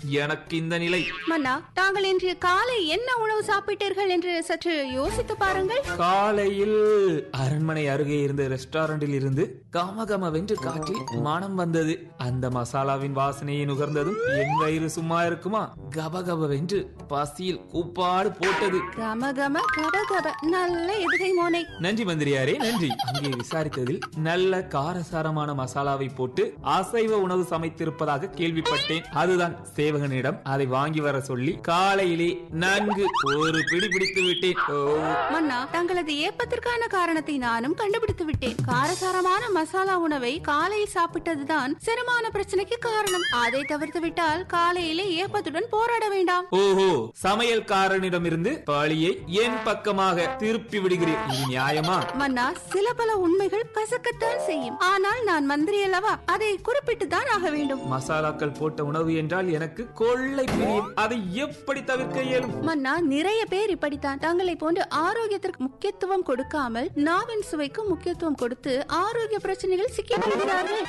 எனக்கு இந்த நிலை மன்னா தாங்கள் இன்று காலை என்ன உணவு சாப்பிட்டீர்கள் என்று சற்று யோசித்து பாருங்கள் காலையில் அரண்மனை அருகே இருந்த ரெஸ்டாரண்டில் இருந்து கமகமவென்று காற்றில் மனம் வந்தது அந்த மசாலாவின் வாசனையை நுகர்ந்ததும் என் வயிறு சும்மா இருக்குமா கபகபவென்று பசியில் கூப்பாடு போட்டது கம கம கப கப நல்ல எதுகை மோனை நன்றி மந்திரியாரே நன்றி அங்கே விசாரித்ததில் நல்ல காரசாரமான மசாலாவை போட்டு அசைவ உணவு சமைத்திருப்பதாக கேள்விப்பட்டேன் அதுதான் சேவகனிடம் அதை வாங்கி வர சொல்லி காலையிலே நன்கு ஒரு பிடி பிடித்து விட்டேன் ஓ மன்னா தங்களது ஏப்பத்திற்கான காரணத்தை நானும் கண்டுபிடித்து விட்டேன் காரசாரமான மசாலா உணவை காலையில் சாப்பிட்டதுதான் செரிமான பிரச்சனைக்கு காரணம் அதை தவிர்த்து விட்டால் காலையிலே ஏப்பத்துடன் போராட வேண்டாம் ஓஹோ சமையல்காரனிடமிருந்து பழியை என் பக்கமாக திருப்பி விடுகிறேன் இது நியாயமா மன்னா சில பல உண்மைகள் கசக்கத்தான் செய்யும் ஆனால் நான் மந்திரி அல்லவா அதை குறிப்பிட்டு தான் ஆக வேண்டும் மசாலாக்கள் போட்ட உணவு என்றால் எனக்கு கொள்ளை பிரியம் அதை எப்படி தவிர்க்க இயலும் மன்னா நிறைய பேர் இப்படித்தான் தங்களை போன்று ஆரோக்கியத்திற்கு முக்கியத்துவம் கொடுக்காமல் நாவின் சுவைக்கு முக்கியத்துவம் கொடுத்து ஆரோக்கிய பிரச்சனைகள் சிக்கிக் கொள்கிறார்கள்